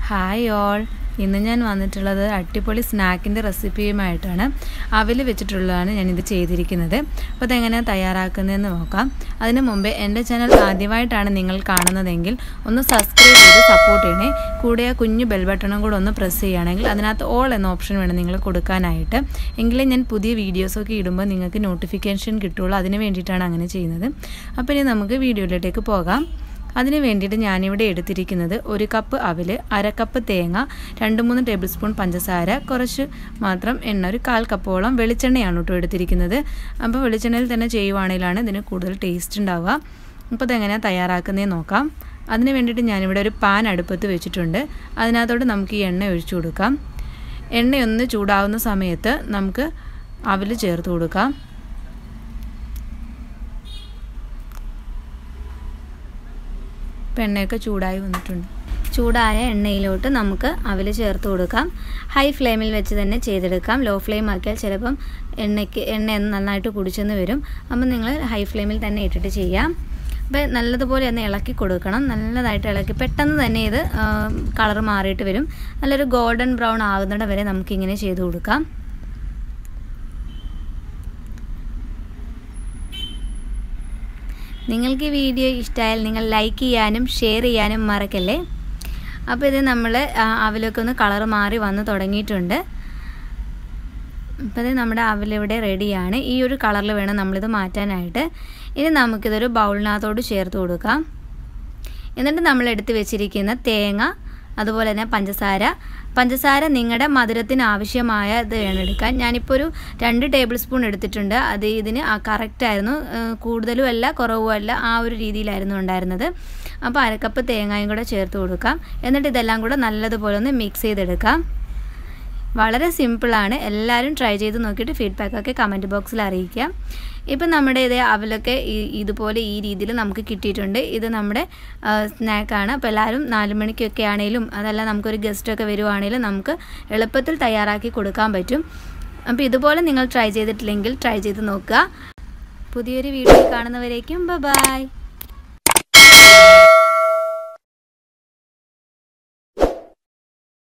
hi all ഇന്ന് ഞാൻ വന്നിട്ടുള്ളത് അടിപൊളി സ്നാക്കിൻ്റെ റെസിപ്പിയുമായിട്ടാണ് അവിൽ വെച്ചിട്ടുള്ളതാണ് ഞാനിത് ചെയ്തിരിക്കുന്നത് അപ്പോൾ അതെങ്ങനെയാണ് തയ്യാറാക്കുന്നതെന്ന് നോക്കാം അതിന് മുമ്പേ എൻ്റെ ചാനൽ ആദ്യമായിട്ടാണ് നിങ്ങൾ കാണുന്നതെങ്കിൽ ഒന്ന് സബ്സ്ക്രൈബ് ചെയ്ത് സപ്പോർട്ട് ചെയ്യണേ കൂടെ ആ കുഞ്ഞു ബെൽ ബട്ടണും കൂടെ ഒന്ന് പ്രസ് ചെയ്യുകയാണെങ്കിൽ അതിനകത്ത് ഓൾ എന്ന ഓപ്ഷൻ വേണം നിങ്ങൾ കൊടുക്കാനായിട്ട് എങ്കിലേ ഞാൻ പുതിയ വീഡിയോസൊക്കെ ഇടുമ്പോൾ നിങ്ങൾക്ക് നോട്ടിഫിക്കേഷൻ കിട്ടുള്ളൂ അതിന് വേണ്ടിയിട്ടാണ് അങ്ങനെ ചെയ്യുന്നത് അപ്പോൾ ഇനി നമുക്ക് വീഡിയോയിലേക്ക് പോകാം അതിന് വേണ്ടിയിട്ട് ഞാനിവിടെ എടുത്തിരിക്കുന്നത് ഒരു കപ്പ് അവിൽ അര കപ്പ് തേങ്ങ രണ്ട് മൂന്ന് ടേബിൾ സ്പൂൺ പഞ്ചസാര കുറച്ച് മാത്രം എണ്ണ ഒരു കാൽ കപ്പോളം വെളിച്ചെണ്ണയാണ് കേട്ടോ എടുത്തിരിക്കുന്നത് അപ്പോൾ വെളിച്ചെണ്ണയിൽ തന്നെ ചെയ്യുവാണെങ്കിലാണ് ഇതിന് കൂടുതൽ ടേസ്റ്റ് ഉണ്ടാവുക അപ്പോൾ ഇതെങ്ങനെയാണ് തയ്യാറാക്കുന്നതെന്ന് നോക്കാം അതിന് വേണ്ടിയിട്ട് ഞാനിവിടെ ഒരു പാൻ അടുപ്പത്ത് വെച്ചിട്ടുണ്ട് അതിനകത്തോട്ട് നമുക്ക് ഈ എണ്ണ ഒഴിച്ചു കൊടുക്കാം എണ്ണയൊന്ന് ചൂടാവുന്ന സമയത്ത് നമുക്ക് അവിൽ ചേർത്ത് കൊടുക്കാം ഇപ്പം എണ്ണയൊക്കെ ചൂടായി വന്നിട്ടുണ്ട് ചൂടായ എണ്ണയിലോട്ട് നമുക്ക് അവൽ ചേർത്ത് കൊടുക്കാം ഹൈ ഫ്ലെയിമിൽ വെച്ച് തന്നെ ചെയ്തെടുക്കാം ലോ ഫ്ലെയിം ആക്കിയാൽ ചിലപ്പം എണ്ണയ്ക്ക് എണ്ണ നന്നായിട്ട് കുടിച്ചെന്ന് വരും അപ്പം നിങ്ങൾ ഹൈ ഫ്ലെയിമിൽ തന്നെ ഇട്ടിട്ട് ചെയ്യാം അപ്പോൾ നല്ലതുപോലെ ഒന്ന് ഇളക്കി കൊടുക്കണം നല്ലതായിട്ട് ഇളക്കി പെട്ടെന്ന് തന്നെ ഇത് കളർ മാറിയിട്ട് വരും നല്ലൊരു ഗോൾഡൻ ബ്രൗൺ ആകുന്നിടം വരെ നമുക്കിങ്ങനെ ചെയ്ത് കൊടുക്കാം നിങ്ങൾക്ക് ഈ വീഡിയോ ഇഷ്ടമായാൽ നിങ്ങൾ ലൈക്ക് ചെയ്യാനും ഷെയർ ചെയ്യാനും മറക്കല്ലേ അപ്പോൾ ഇത് നമ്മൾ അവലൊക്കെ ഒന്ന് കളർ മാറി വന്ന് തുടങ്ങിയിട്ടുണ്ട് അപ്പോൾ ഇത് നമ്മുടെ അവലിവിടെ റെഡിയാണ് ഈ ഒരു കളറിൽ വേണം നമ്മളിത് മാറ്റാനായിട്ട് ഇനി നമുക്കിതൊരു ബൗളിനകത്തോട് ചേർത്ത് കൊടുക്കാം എന്നിട്ട് നമ്മൾ എടുത്ത് വെച്ചിരിക്കുന്ന തേങ്ങ അതുപോലെ തന്നെ പഞ്ചസാര പഞ്ചസാര നിങ്ങളുടെ മധുരത്തിന് ആവശ്യമായ ഇത് വേണം എടുക്കാൻ ഞാനിപ്പോൾ ഒരു രണ്ട് ടേബിൾ സ്പൂൺ എടുത്തിട്ടുണ്ട് അത് ഇതിന് കറക്റ്റായിരുന്നു കൂടുതലും അല്ല കുറവും അല്ല ആ ഒരു രീതിയിലായിരുന്നു ഉണ്ടായിരുന്നത് അപ്പോൾ അരക്കപ്പ് തേങ്ങയും കൂടെ ചേർത്ത് കൊടുക്കാം എന്നിട്ട് ഇതെല്ലാം കൂടെ നല്ലതുപോലെ ഒന്ന് മിക്സ് ചെയ്തെടുക്കാം വളരെ സിമ്പിളാണ് എല്ലാവരും ട്രൈ ചെയ്ത് നോക്കിയിട്ട് ഫീഡ്ബാക്കൊക്കെ കമൻറ്റ് ബോക്സിൽ അറിയിക്കാം ഇപ്പം നമ്മുടെ ഇത് അവലൊക്കെ ഇതുപോലെ ഈ രീതിയിൽ നമുക്ക് കിട്ടിയിട്ടുണ്ട് ഇത് നമ്മുടെ സ്നാക്കാണ് അപ്പോൾ എല്ലാവരും നാല് മണിക്കൊക്കെ ആണെങ്കിലും അതല്ല നമുക്കൊരു ഗസ്റ്റൊക്കെ വരുവാണെങ്കിലും നമുക്ക് എളുപ്പത്തിൽ തയ്യാറാക്കി കൊടുക്കാൻ പറ്റും അപ്പോൾ ഇതുപോലെ നിങ്ങൾ ട്രൈ ചെയ്തിട്ടില്ലെങ്കിൽ ട്രൈ ചെയ്ത് നോക്കുക പുതിയൊരു വീഡിയോ കാണുന്നവരേക്കും ബൈ